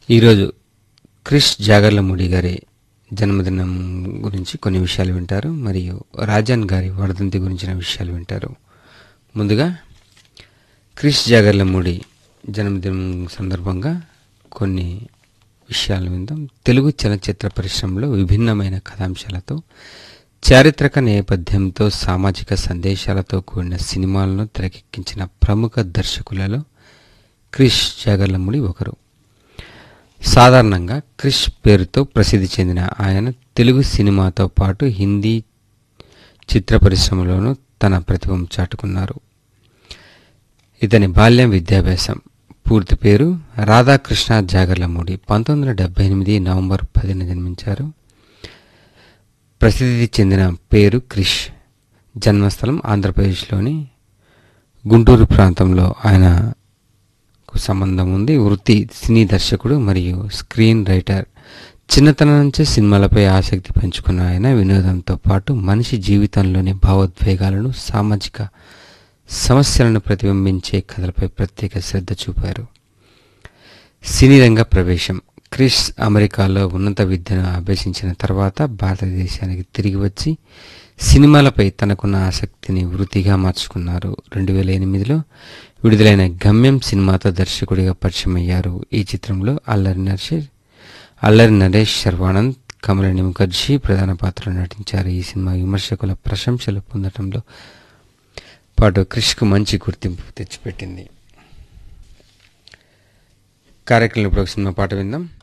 ఈరోజు క్రిష్ జాగర్లమూడి గారి జన్మదినం గురించి కొన్ని విషయాలు వింటారు మరియు రాజాన్ గారి వర్ధంతి గురించిన విషయాలు వింటారు ముందుగా క్రిష్ జాగర్లమూడి జన్మదినం సందర్భంగా కొన్ని విషయాలు విందాం తెలుగు చలనచిత్ర పరిశ్రమలో విభిన్నమైన కథాంశాలతో చారిత్రక నేపథ్యంతో సామాజిక సందేశాలతో కూడిన సినిమాలను తెరకెక్కించిన ప్రముఖ దర్శకులలో క్రిష్ జాగర్లమూడి ఒకరు సాధారణంగా క్రిష్ పేరుతో ప్రసిద్ధి చెందిన ఆయన తెలుగు సినిమాతో పాటు హిందీ చిత్ర పరిశ్రమలోనూ తన ప్రతిభను చాటుకున్నారు ఇతని బాల్యం విద్యాభ్యాసం పూర్తి పేరు రాధాకృష్ణ జాగర్లమూడి పంతొమ్మిది వందల డెబ్బై ఎనిమిది నవంబర్ పదిన జన్మించారు ప్రసిద్ధి చెందిన పేరు క్రిష్ జన్మస్థలం ఆంధ్రప్రదేశ్లోని గుంటూరు ప్రాంతంలో ఆయనకు సంబంధం ఉంది వృత్తి సినీ దర్శకుడు మరియు స్క్రీన్ రైటర్ చిన్నతనం నుంచే సినిమాలపై ఆసక్తి పెంచుకున్న ఆయన వినోదంతో పాటు మనిషి జీవితంలోని భావోద్వేగాలను సామాజిక సమస్యలను ప్రతిబింబించే కథలపై ప్రత్యేక శ్రద్ధ చూపారు సినీ రంగ ప్రవేశం క్రిష్ అమెరికాలో ఉన్నత విద్యను అభ్యసించిన తర్వాత భారతదేశానికి తిరిగి వచ్చి సినిమాలపై తనకున్న ఆసక్తిని వృత్తిగా మార్చుకున్నారు రెండు వేల ఎనిమిదిలో విడుదలైన గమ్యం సినిమాతో దర్శకుడిగా పరిచయమయ్యారు ఈ చిత్రంలో అల్లరి నరేష్ అల్లరి నరేష్ శర్వానంద్ కమలిని ముఖర్జీ ప్రధాన పాత్రలో నటించారు ఈ సినిమా విమర్శకుల ప్రశంసలు పొందడంలో పాటు క్రిష్కు మంచి గుర్తింపు తెచ్చిపెట్టింది కార్యక్రమంలో ఇప్పుడు ఒక సినిమా పాట విందాం